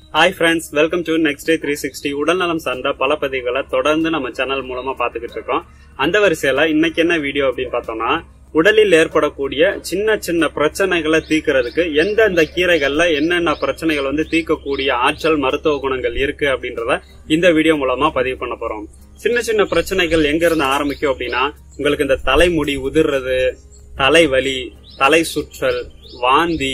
hi friends welcome to next day three sixty உடல்நலம் சார்ந்த பல பதிவுகளை தொடர்ந்து நம்ம சேனல் மூலமா பாத்துக்கிட்டு இருக்கோம் அந்த வரிசையில இன்னைக்கு என்ன வீடியோ அப்படின்னு பார்த்தோம்னா உடலில் ஏற்படக்கூடிய சின்ன சின்ன பிரச்சனைகளை தீர்க்கறதுக்கு எந்தெந்த கீரைகள்ல என்னென்ன பிரச்சனைகள் வந்து தீர்க்கக்கூடிய ஆற்றல் மருத்துவ குணங்கள் இருக்கு அப்படின்றத இந்த வீடியோ மூலமா பதிவு பண்ண போறோம் சின்ன சின்ன பிரச்சனைகள் எங்க இருந்து ஆரம்பிக்கும் அப்படின்னா உங்களுக்கு இந்த தலைமுடி உதிர்றது தலைவலி தலை சுற்றல் வாந்தி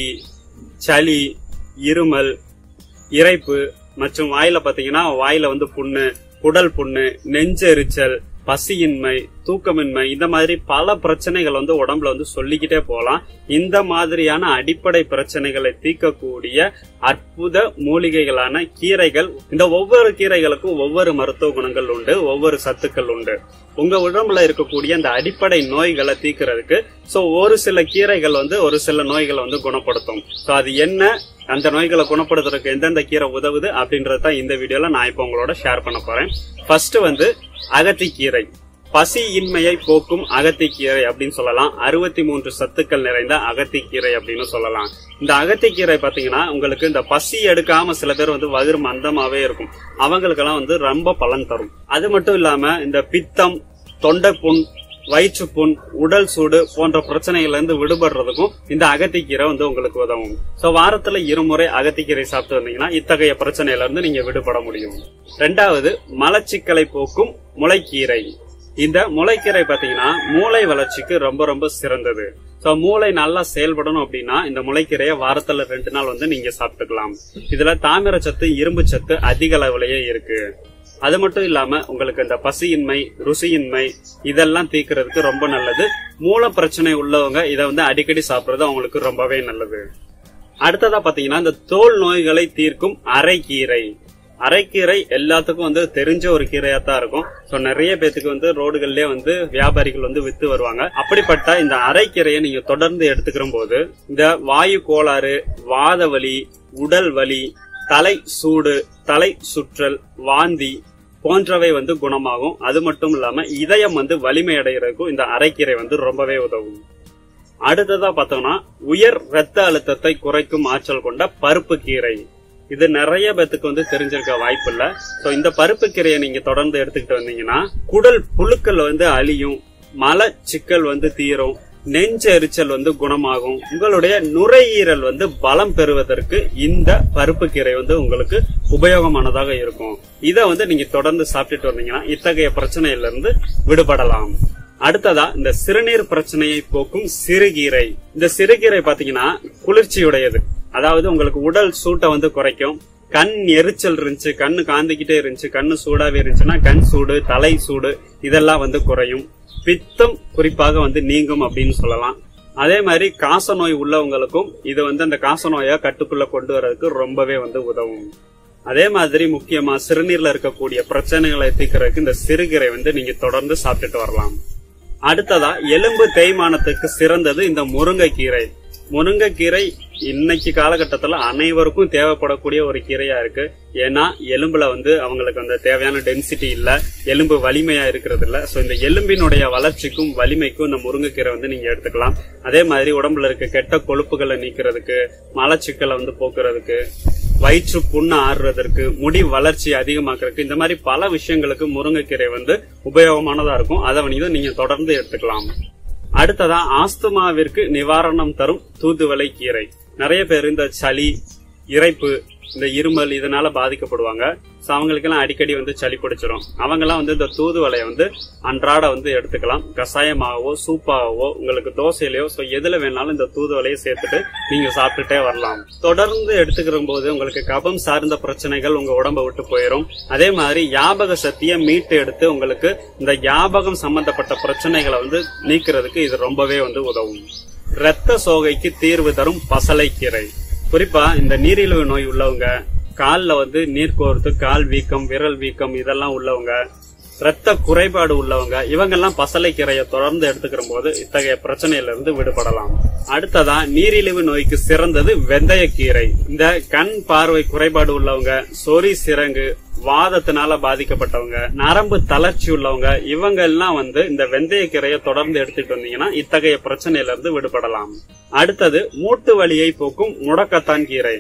சளி இருமல் இறைப்பு மற்றும் வாயில பாத்தீங்கன்னா வாயில வந்து புண்ணு குடல் புண்ணு நெஞ்செரிச்சல் பசியின்மை தூக்கமின்மை இந்த மாதிரி பல பிரச்சனைகள் வந்து உடம்புல வந்து சொல்லிக்கிட்டே போகலாம் இந்த மாதிரியான அடிப்படை பிரச்சனைகளை தீர்க்கக்கூடிய அற்புத மூலிகைகளான கீரைகள் இந்த ஒவ்வொரு கீரைகளுக்கும் ஒவ்வொரு மருத்துவ குணங்கள் உண்டு ஒவ்வொரு சத்துக்கள் உண்டு உங்க உடம்புல இருக்கக்கூடிய அந்த அடிப்படை நோய்களை தீர்க்கறதுக்கு சோ ஒரு சில கீரைகள் வந்து ஒரு சில நோய்களை வந்து குணப்படுத்தும் சோ அது என்ன அந்த நோய்களை குணப்படுத்துறதுக்கு எந்தெந்த கீரை உதவுது அப்படின்றத இந்த வீடியோல நான் இப்போ உங்களோட ஷேர் பண்ண போறேன் ஃபர்ஸ்ட் வந்து அகத்திக்கீரை பசி இன்மையை போக்கும் அகத்திக்கீரை அப்படின்னு சொல்லலாம் அறுபத்தி மூன்று சத்துக்கள் நிறைந்த அகத்திக்கீரை அப்படின்னு சொல்லலாம் இந்த அகத்திக்கீரை பாத்தீங்கன்னா உங்களுக்கு இந்த பசி எடுக்காம சில பேர் வந்து வயிறு மந்தமாவே இருக்கும் அவங்களுக்கெல்லாம் வந்து ரொம்ப பலன் தரும் அது மட்டும் இல்லாம இந்த பித்தம் தொண்டை புண் வயிற்று புண் உடல் சூடு போன்ற பிரச்சனைகள்ல இருந்து விடுபடுறதுக்கும் இந்த அகத்திக்கீரை வந்து உங்களுக்கு உதவும் சோ வாரத்துல இருமுறை அகத்திக்கீரை சாப்பிட்டு வந்தீங்கன்னா இத்தகைய பிரச்சனையில இருந்து நீங்க விடுபட முடியும் ரெண்டாவது மலச்சிக்கலை போக்கும் முளைக்கீரை இந்த முளைக்கீரை பாத்தீங்கன்னா மூளை வளர்ச்சிக்கு ரொம்ப ரொம்ப சிறந்தது சோ மூளை நல்லா செயல்படணும் அப்படின்னா இந்த முளைக்கீரையை வாரத்துல ரெண்டு நாள் வந்து நீங்க சாப்பிட்டுக்கலாம் இதுல தாமிர சத்து இரும்பு சத்து அதிக அளவுலயே இருக்கு அது மட்டும் இல்லாம உங்களுக்கு இந்த பசியின்மை ருசியின்மை இதெல்லாம் தீர்க்கறதுக்கு ரொம்ப நல்லது மூல பிரச்சனை உள்ளவங்க இதை வந்து அடிக்கடி சாப்பிடுறது அவங்களுக்கு ரொம்பவே நல்லது அடுத்ததா பாத்தீங்கன்னா இந்த தோல் நோய்களை தீர்க்கும் அரைக்கீரை அரைக்கீரை எல்லாத்துக்கும் வந்து தெரிஞ்ச ஒரு கீரையா தான் இருக்கும் சோ நிறைய பேத்துக்கு வந்து ரோடுகள்லயே வந்து வியாபாரிகள் வந்து வித்து வருவாங்க அப்படிப்பட்ட இந்த அரைக்கீரையை நீங்க தொடர்ந்து எடுத்துக்கிற போது இந்த வாயு கோளாறு வாத வலி உடல் வலி தலை சூடு தலை சுற்றல் வாந்தி போன்றவை வந்து குணமாகும் அது மட்டும் இல்லாம இதயம் வந்து வலிமை அடைகிறதுக்கும் இந்த அரைக்கீரை வந்து ரொம்பவே உதவும் அடுத்ததா பார்த்தோம்னா உயர் ரத்த அழுத்தத்தை குறைக்கும் ஆற்றல் கொண்ட பருப்பு கீரை இது நிறைய பேத்துக்கு வந்து தெரிஞ்சிருக்க வாய்ப்பு இல்ல சோ இந்த பருப்பு கீரையை நீங்க தொடர்ந்து எடுத்துக்கிட்டு வந்தீங்கன்னா குடல் புழுக்கள் வந்து அழியும் மல சிக்கல் வந்து தீரும் நெஞ்ச எரிச்சல் வந்து குணமாகும் உங்களுடைய நுரையீரல் வந்து பலம் பெறுவதற்கு இந்த பருப்பு கீரை வந்து உங்களுக்கு உபயோகமானதாக இருக்கும் இதை வந்து நீங்க தொடர்ந்து சாப்பிட்டுட்டு வந்தீங்கன்னா இத்தகைய பிரச்சனையில இருந்து விடுபடலாம் அடுத்ததா இந்த சிறுநீர் பிரச்சனையை போக்கும் சிறுகீரை இந்த சிறுகீரை பாத்தீங்கன்னா குளிர்ச்சியுடையது அதாவது உங்களுக்கு உடல் சூட்டை வந்து குறைக்கும் கண் எரிச்சல் இருந்துச்சு கண்ணு காந்திக்கிட்டே இருந்துச்சு கண்ணு சூடாவே இருந்துச்சுன்னா கண் சூடு தலை சூடு இதெல்லாம் வந்து குறையும் பித்தம் குறிப்பாக வந்து நீங்கும் அப்படின்னு சொல்லலாம் அதே மாதிரி காச நோய் உள்ளவங்களுக்கும் இது வந்து அந்த காச நோயை கட்டுக்குள்ள கொண்டு வர்றதுக்கு ரொம்பவே வந்து உதவும் அதே மாதிரி முக்கியமா சிறுநீர்ல இருக்கக்கூடிய பிரச்சனைகளை தீர்க்கறதுக்கு இந்த சிறுகீரை வந்து நீங்க தொடர்ந்து சாப்பிட்டுட்டு வரலாம் அடுத்ததா எலும்பு தேய்மானத்துக்கு சிறந்தது இந்த முருங்கைக்கீரை முருங்கைக்கீரை இன்னைக்கு காலகட்டத்துல அனைவருக்கும் தேவைப்படக்கூடிய ஒரு கீரையா இருக்கு ஏன்னா எலும்புல வந்து அவங்களுக்கு அந்த தேவையான டென்சிட்டி இல்ல எலும்பு வலிமையா இருக்கிறது இல்ல சோ இந்த எலும்பினுடைய வளர்ச்சிக்கும் வலிமைக்கும் இந்த முருங்கைக்கீரை வந்து நீங்க எடுத்துக்கலாம் அதே மாதிரி உடம்புல இருக்க கெட்ட கொழுப்புகளை நீக்கிறதுக்கு மலச்சிக்கலை வந்து போக்குறதுக்கு வயிற்று புண்ணு ஆறுறதற்கு முடி வளர்ச்சி அதிகமாக்குறதுக்கு இந்த மாதிரி பல விஷயங்களுக்கு முருங்கைக்கீரை வந்து உபயோகமானதா இருக்கும் அதை வந்து நீங்க தொடர்ந்து எடுத்துக்கலாம் அடுத்ததா ஆஸ்துமாவிற்கு நிவாரணம் தரும் தூதுவளை கீரை நிறைய பேர் இந்த சளி இறைப்பு இந்த இருமல் இதனால பாதிக்கப்படுவாங்க சோ அவங்களுக்கெல்லாம் அடிக்கடி வந்து சளி பிடிச்சிரும் அவங்கெல்லாம் வந்து இந்த தூதுவளையை வந்து அன்றாட வந்து எடுத்துக்கலாம் கஷாயமாகவோ சூப்பாகவோ உங்களுக்கு தோசையிலயோ சோ எதுல வேணாலும் இந்த தூதுவளையை சேர்த்துட்டு நீங்க சாப்பிட்டுட்டே வரலாம் தொடர்ந்து எடுத்துக்கிற போது உங்களுக்கு கபம் சார்ந்த பிரச்சனைகள் உங்க உடம்ப விட்டு போயிடும் அதே மாதிரி ஞாபக சக்தியை மீட்டு எடுத்து உங்களுக்கு இந்த ஞாபகம் சம்பந்தப்பட்ட பிரச்சனைகளை வந்து நீக்கிறதுக்கு இது ரொம்பவே வந்து உதவும் இரத்த சோகைக்கு தீர்வு தரும் பசலைக்கீரை குறிப்பா இந்த நீரிழிவு நோய் உள்ளவங்க கால்ல வந்து நீர் கோர்த்து கால் வீக்கம் விரல் வீக்கம் இதெல்லாம் உள்ளவங்க ரத்த குறைபாடு உள்ளவங்க இவங்கெல்லாம் பசலைக்கீரையை தொடர்ந்து எடுத்துக்கிற போது இத்தகைய பிரச்சனையில இருந்து விடுபடலாம் அடுத்ததா நீரிழிவு நோய்க்கு சிறந்தது வெந்தயக்கீரை இந்த கண் பார்வை குறைபாடு உள்ளவங்க சொறி சிறங்கு வாதத்தினால பாதிக்கப்பட்டவங்க நரம்பு தளர்ச்சி உள்ளவங்க இவங்க எல்லாம் வந்து இந்த வெந்தயக்கீரையை தொடர்ந்து எடுத்துட்டு வந்தீங்கன்னா இத்தகைய பிரச்சனையில இருந்து விடுபடலாம் அடுத்தது மூட்டு வலியை போக்கும் முடக்கத்தான் கீரை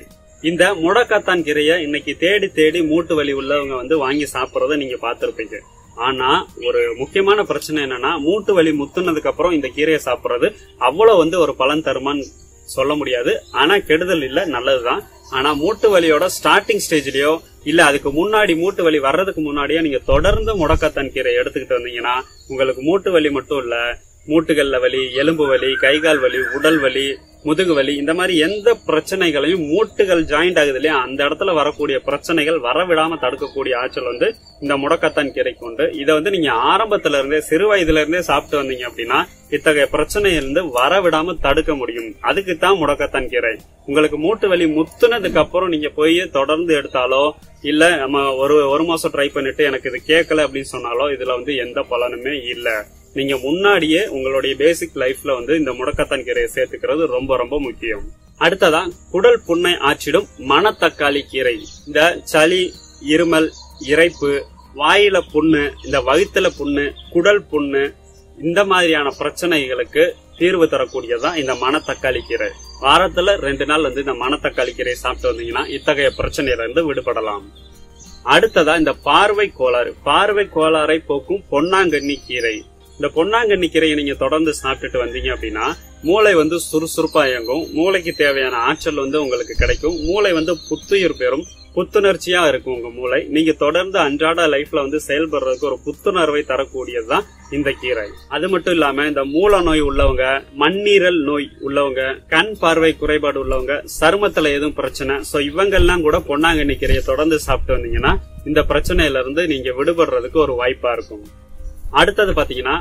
இந்த முடக்கத்தான் கீரையை இன்னைக்கு தேடி தேடி மூட்டு வலி உள்ளவங்க வந்து வாங்கி சாப்பிடுறத நீங்க பார்த்திருப்பீங்க ஆனா ஒரு முக்கியமான பிரச்சனை என்னன்னா மூட்டு வலி முத்துனதுக்கு அப்புறம் இந்த கீரையை சாப்பிடுறது அவ்வளவு வந்து ஒரு பலன் தருமான்னு சொல்ல முடியாது ஆனா கெடுதல் இல்ல நல்லதுதான் ஆனா மூட்டு வலியோட ஸ்டார்டிங் ஸ்டேஜ்லயோ இல்ல அதுக்கு முன்னாடி மூட்டு வலி வர்றதுக்கு முன்னாடியே நீங்க தொடர்ந்து முடக்கத்தான் கீரை எடுத்துக்கிட்டு வந்தீங்கன்னா உங்களுக்கு மூட்டு வலி மட்டும் இல்ல மூட்டுகள்ல வலி எலும்பு வலி கைகால் வலி உடல் வலி முதுகு வலி இந்த மாதிரி எந்த பிரச்சனைகளையும் மூட்டுகள் ஜாயிண்ட் ஆகுது இல்லையா அந்த இடத்துல வரக்கூடிய பிரச்சனைகள் வரவிடாம தடுக்கக்கூடிய ஆற்றல் வந்து இந்த முடக்கத்தான் கீரைக்கு உண்டு இதை வந்து நீங்க ஆரம்பத்துல இருந்தே சிறு வயதுல இருந்தே சாப்பிட்டு வந்தீங்க அப்படின்னா இத்தகைய பிரச்சனையிலிருந்து வரவிடாம தடுக்க முடியும் அதுக்கு தான் முடக்கத்தான் கீரை உங்களுக்கு மூட்டு வலி முத்துனதுக்கு அப்புறம் நீங்க போய் தொடர்ந்து எடுத்தாலோ இல்ல நம்ம ஒரு ஒரு மாசம் ட்ரை பண்ணிட்டு எனக்கு இது கேட்கல அப்படின்னு சொன்னாலோ இதுல வந்து எந்த பலனுமே இல்ல நீங்க முன்னாடியே உங்களுடைய பேசிக் லைஃப்ல வந்து இந்த முடக்கத்தான் கீரையை சேர்த்துக்கிறது ரொம்ப ரொம்ப முக்கியம் அடுத்ததா குடல் புண்ணை ஆற்றிடும் மணத்தக்காளி கீரை இந்த சளி இருமல் இறைப்பு வாயில புண்ணு இந்த வயிற்றுல புண்ணு குடல் புண்ணு இந்த மாதிரியான பிரச்சனைகளுக்கு தீர்வு தரக்கூடியதான் இந்த மணத்தக்காளி கீரை வாரத்துல ரெண்டு நாள் வந்து இந்த மணத்தக்காளி கீரையை சாப்பிட்டு வந்தீங்கன்னா இத்தகைய பிரச்சனையில இருந்து விடுபடலாம் அடுத்ததா இந்த பார்வை கோளாறு பார்வை கோளாறை போக்கும் பொன்னாங்கண்ணி கீரை இந்த பொன்னாங்கண்ணி கீரையை நீங்க தொடர்ந்து சாப்பிட்டுட்டு வந்தீங்க அப்படின்னா மூளை வந்து சுறுசுறுப்பா இயங்கும் மூளைக்கு தேவையான ஆற்றல் வந்து உங்களுக்கு கிடைக்கும் மூளை வந்து புத்துயிர் பெறும் புத்துணர்ச்சியா இருக்கும் உங்க மூளை நீங்க தொடர்ந்து அன்றாட லைஃப்ல வந்து செயல்படுறதுக்கு ஒரு புத்துணர்வை தரக்கூடியதுதான் இந்த கீரை அது மட்டும் இல்லாம இந்த மூல நோய் உள்ளவங்க மண்ணீரல் நோய் உள்ளவங்க கண் பார்வை குறைபாடு உள்ளவங்க சருமத்துல எதுவும் பிரச்சனை சோ இவங்கெல்லாம் கூட பொன்னாங்கண்ணி கீரையை தொடர்ந்து சாப்பிட்டு வந்தீங்கன்னா இந்த பிரச்சனையில இருந்து நீங்க விடுபடுறதுக்கு ஒரு வாய்ப்பா இருக்கும் அடுத்தது பாத்தீங்கன்னா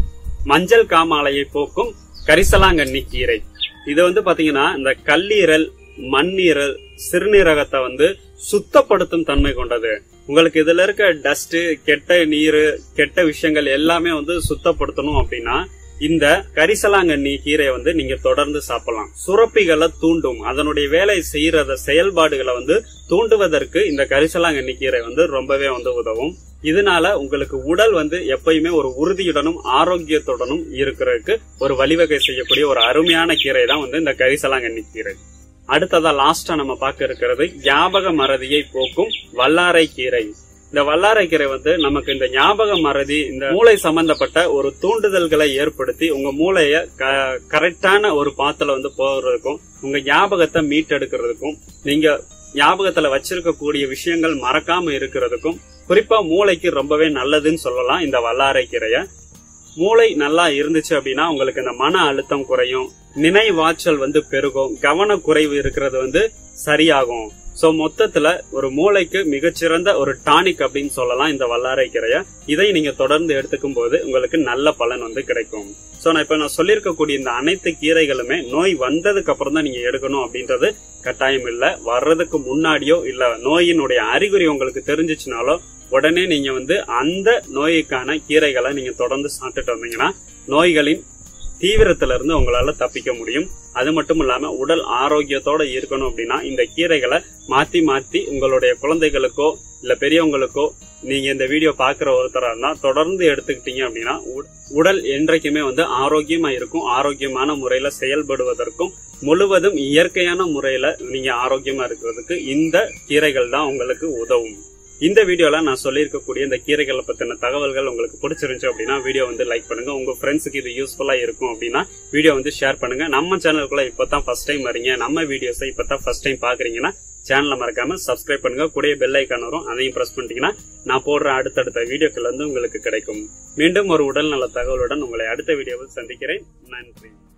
மஞ்சள் காமாலையை போக்கும் கரிசலாங்கண்ணி கீரை இது வந்து பாத்தீங்கன்னா இந்த கல்லீரல் மண்ணீரல் சிறுநீரகத்தை வந்து சுத்தப்படுத்தும் தன்மை கொண்டது உங்களுக்கு இதுல இருக்க டஸ்ட் கெட்ட நீர் கெட்ட விஷயங்கள் எல்லாமே வந்து சுத்தப்படுத்தணும் அப்படின்னா இந்த கரிசலாங்கண்ணி கீரையை வந்து நீங்க தொடர்ந்து சாப்பிடலாம் சுரப்பிகளை தூண்டும் அதனுடைய வேலை செய்யறத செயல்பாடுகளை வந்து தூண்டுவதற்கு இந்த கரிசலாங்கண்ணி கீரை வந்து ரொம்பவே வந்து உதவும் இதனால உங்களுக்கு உடல் வந்து எப்பயுமே ஒரு உறுதியுடனும் ஆரோக்கியத்துடனும் இருக்கிறதுக்கு ஒரு வழிவகை செய்யக்கூடிய ஒரு அருமையான கீரை தான் வந்து இந்த கரிசலாங்கண்ணி கீரை அடுத்ததா லாஸ்டா நம்ம பார்க்க இருக்கிறது ஞாபக மறதியை போக்கும் வல்லாரை கீரை இந்த வல்லாரை கீரை வந்து நமக்கு இந்த ஞாபக மறதி இந்த மூளை சம்பந்தப்பட்ட ஒரு தூண்டுதல்களை ஏற்படுத்தி உங்க மூளைய கரெக்டான ஒரு பாத்துல வந்து போகிறதுக்கும் உங்க ஞாபகத்தை மீட்டெடுக்கிறதுக்கும் நீங்க ஞாபகத்துல வச்சிருக்கக்கூடிய விஷயங்கள் மறக்காம இருக்கிறதுக்கும் குறிப்பா மூளைக்கு ரொம்பவே நல்லதுன்னு சொல்லலாம் இந்த வல்லாரை கீரைய மூளை நல்லா இருந்துச்சு அப்படின்னா உங்களுக்கு இந்த மன அழுத்தம் குறையும் நினைவாற்றல் வந்து பெருகும் கவன குறைவு இருக்கிறது வந்து சரியாகும் சோ மொத்தத்துல ஒரு மூளைக்கு மிகச்சிறந்த ஒரு டானிக் அப்படின்னு சொல்லலாம் இந்த வல்லாரை கீரைய இதை நீங்க தொடர்ந்து எடுத்துக்கும் போது உங்களுக்கு நல்ல பலன் வந்து கிடைக்கும் சோ நான் இப்ப நான் சொல்லியிருக்கக்கூடிய இந்த அனைத்து கீரைகளுமே நோய் வந்ததுக்கு அப்புறம் தான் நீங்க எடுக்கணும் அப்படின்றது கட்டாயம் இல்ல வர்றதுக்கு முன்னாடியோ இல்ல நோயினுடைய அறிகுறி உங்களுக்கு தெரிஞ்சிச்சுனாலோ உடனே நீங்க வந்து அந்த நோய்க்கான கீரைகளை நீங்க தொடர்ந்து சாப்பிட்டுட்டு வந்தீங்கன்னா நோய்களின் தீவிரத்துல இருந்து உங்களால தப்பிக்க முடியும் அது மட்டும் இல்லாம உடல் ஆரோக்கியத்தோட இருக்கணும் அப்படின்னா இந்த கீரைகளை மாத்தி மாத்தி உங்களுடைய குழந்தைகளுக்கோ இல்ல பெரியவங்களுக்கோ நீங்க இந்த வீடியோ பாக்குற ஒருத்தரா இருந்தா தொடர்ந்து எடுத்துக்கிட்டீங்க அப்படின்னா உடல் என்றைக்குமே வந்து ஆரோக்கியமா இருக்கும் ஆரோக்கியமான முறையில செயல்படுவதற்கும் முழுவதும் இயற்கையான முறையில நீங்க ஆரோக்கியமா இருக்கிறதுக்கு இந்த கீரைகள் தான் உங்களுக்கு உதவும் இந்த வீடியோல நான் சொல்லியிருக்கக்கூடிய இந்த கீரைகளை பத்தின தகவல்கள் உங்களுக்கு பிடிச்சிருந்துச்சு அப்படின்னா வீடியோ வந்து லைக் பண்ணுங்க உங்க ஃப்ரெண்ட்ஸுக்கு இது யூஸ்ஃபுல்லா இருக்கும் அப்படின்னா வீடியோ வந்து ஷேர் பண்ணுங்க நம்ம சேனலுக்குள்ள இப்பதான் ஃபர்ஸ்ட் டைம் வரீங்க நம்ம வீடியோஸை இப்பதான் ஃபர்ஸ்ட் டைம் பாக்குறீங்கன்னா சேனலை மறக்காம சப்ஸ்கிரைப் பண்ணுங்க கூடிய பெல் ஐக்கான் வரும் அதையும் பிரஸ் பண்ணிட்டீங்கன்னா நான் போடுற அடுத்தடுத்த வீடியோக்கள் வந்து உங்களுக்கு கிடைக்கும் மீண்டும் ஒரு உடல் நல தகவலுடன் உங்களை அடுத்த வீடியோவில் சந்திக்கிறேன் நன்றி